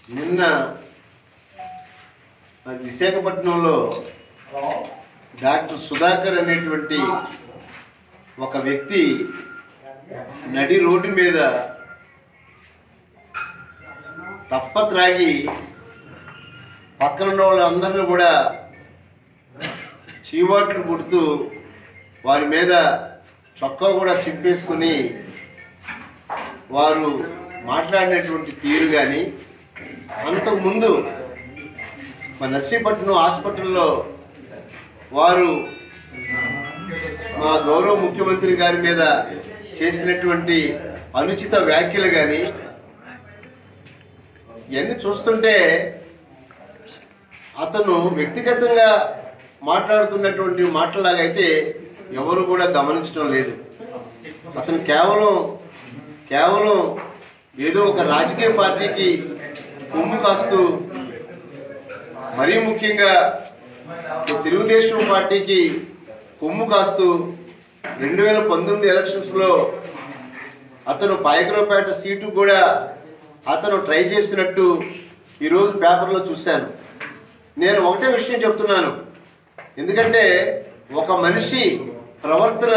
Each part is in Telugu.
నిన్న మరి విశాఖపట్నంలో డాక్టర్ సుధాకర్ అనేటువంటి ఒక వ్యక్తి నడి రోడ్డు మీద తప్ప త్రాగి పక్కన ఉన్న వాళ్ళందరినీ కూడా చీవాట్లు పుడుతూ వారి మీద చొక్కా కూడా చింపేసుకుని వారు మాట్లాడినటువంటి తీరు కానీ అంతకుముందు మా నర్సీపట్నం హాస్పిటల్లో వారు మా గౌరవ ముఖ్యమంత్రి గారి మీద చేసినటువంటి అనుచిత వ్యాఖ్యలు కానీ ఇవన్నీ చూస్తుంటే అతను వ్యక్తిగతంగా మాట్లాడుతున్నటువంటి మాటలాగైతే ఎవరు కూడా గమనించడం లేదు అతను కేవలం కేవలం ఏదో ఒక రాజకీయ పార్టీకి కొమ్ము కాస్తూ మరీ ముఖ్యంగా తెలుగుదేశం పార్టీకి కొమ్ము కాస్తూ రెండు వేల పంతొమ్మిది ఎలక్షన్స్లో అతను పాయకరావుపేట సీటు కూడా అతను ట్రై చేసినట్టు ఈరోజు పేపర్లో చూశాను నేను ఒకటే విషయం చెప్తున్నాను ఎందుకంటే ఒక మనిషి ప్రవర్తన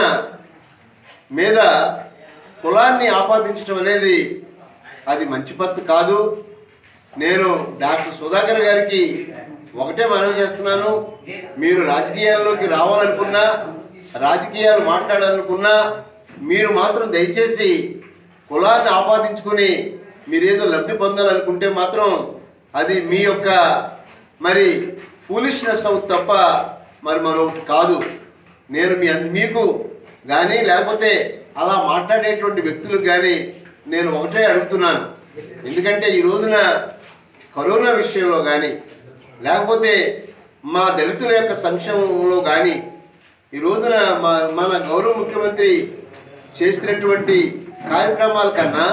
మీద కులాన్ని ఆపాదించడం అనేది అది మంచి పద్ధతి కాదు నేను డాక్టర్ సుధాకర్ గారికి ఒకటే మనవి చేస్తున్నాను మీరు రాజకీయాల్లోకి రావాలనుకున్నా రాజకీయాలు మాట్లాడాలనుకున్నా మీరు మాత్రం దయచేసి కులాన్ని ఆపాదించుకుని మీరేదో లబ్ధి పొందాలనుకుంటే మాత్రం అది మీ యొక్క మరి ఫూలిష్నెస్ అవుతుంది తప్ప మరి మరొకటి కాదు నేను మీ అన్- మీకు కానీ లేకపోతే అలా మాట్లాడేటువంటి వ్యక్తులకు కానీ నేను ఒకటే అడుగుతున్నాను ఎందుకంటే ఈ రోజున కరోనా విషయంలో కానీ లేకపోతే మా దళితుల యొక్క సంక్షేమంలో కానీ ఈ రోజున మా మన గౌరవ ముఖ్యమంత్రి చేసినటువంటి కార్యక్రమాల కన్నా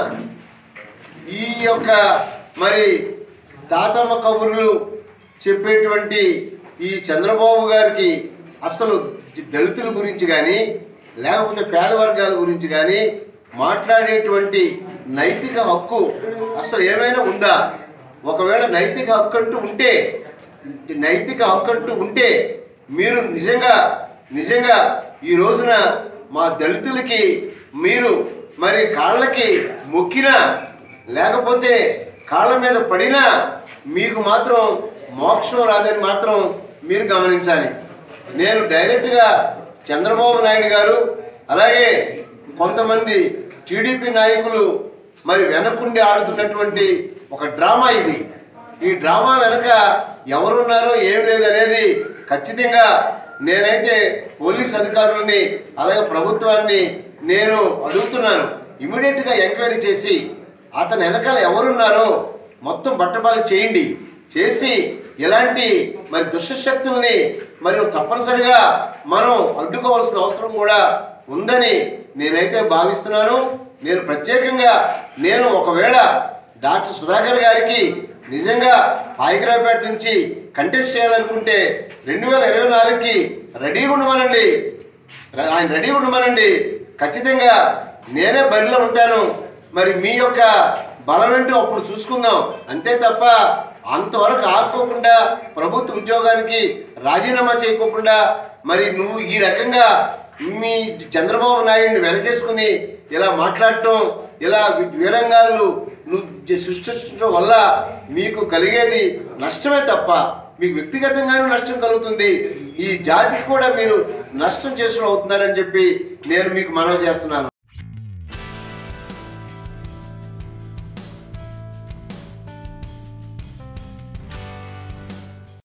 ఈ యొక్క మరి తాతమ్మ కబుర్లు చెప్పేటువంటి ఈ చంద్రబాబు గారికి అసలు దళితుల గురించి కానీ లేకపోతే పేద వర్గాల గురించి కానీ మాట్లాడేటువంటి నైతిక హక్కు అసలు ఏమైనా ఉందా ఒకవేళ నైతిక హక్కు అంటూ ఉంటే నైతిక హక్కు అంటూ ఉంటే మీరు నిజంగా నిజంగా ఈ రోజున మా దళితులకి మీరు మరి కాళ్ళకి మొక్కినా లేకపోతే కాళ్ళ మీద పడినా మీకు మాత్రం మోక్షం రాదని మాత్రం మీరు గమనించాలి నేను డైరెక్ట్గా చంద్రబాబు నాయుడు గారు అలాగే కొంతమంది టీడీపీ నాయకులు మరి వెనకుండి ఆడుతున్నటువంటి ఒక డ్రామా ఇది ఈ డ్రామా వెనక ఎవరున్నారో ఏం లేదనేది ఖచ్చితంగా నేనైతే పోలీస్ అధికారులని అలాగే ప్రభుత్వాన్ని నేను అడుగుతున్నాను ఇమీడియట్గా ఎంక్వైరీ చేసి అతని వెనకాల ఎవరున్నారో మొత్తం బట్టబాలు చేయండి చేసి ఇలాంటి మరి దుష్టశక్తుల్ని మరి తప్పనిసరిగా మనం అడ్డుకోవాల్సిన అవసరం కూడా ఉందని నేనైతే భావిస్తున్నాను నేను ప్రత్యేకంగా నేను ఒకవేళ డాక్టర్ సుధాకర్ గారికి నిజంగా పాయిగ్రాపేట నుంచి కంటెస్ట్ చేయాలనుకుంటే రెండు వేల ఇరవై నాలుగుకి రెడీగా ఉండమనండి ర- ఆయన రెడీ ఉండమనండి ఖచ్చితంగా నేనే బరిలో ఉంటాను మరి మీ యొక్క బలం ఏంటో అప్పుడు చూసుకుందాం అంతే తప్ప అంతవరకు ఆపుకోకుండా ప్రభుత్వ ఉద్యోగానికి రాజీనామా చేయకోకుండా మరి నువ్వు ఈ రకంగా మీ చంద్రబాబు నాయుడిని వెనకేసుకుని ఇలా మాట్లాడటం ఇలా వీరంగాలు నువ్వు జ- సృష్టించడం వల్ల మీకు కలిగేది నష్టమే తప్ప మీకు వ్యక్తిగతంగానూ నష్టం కలుగుతుంది ఈ జాతికి కూడా మీరు నష్టం చేసుకుని అవుతున్నారని చెప్పి నేను మీకు మనవి చేస్తున్నాను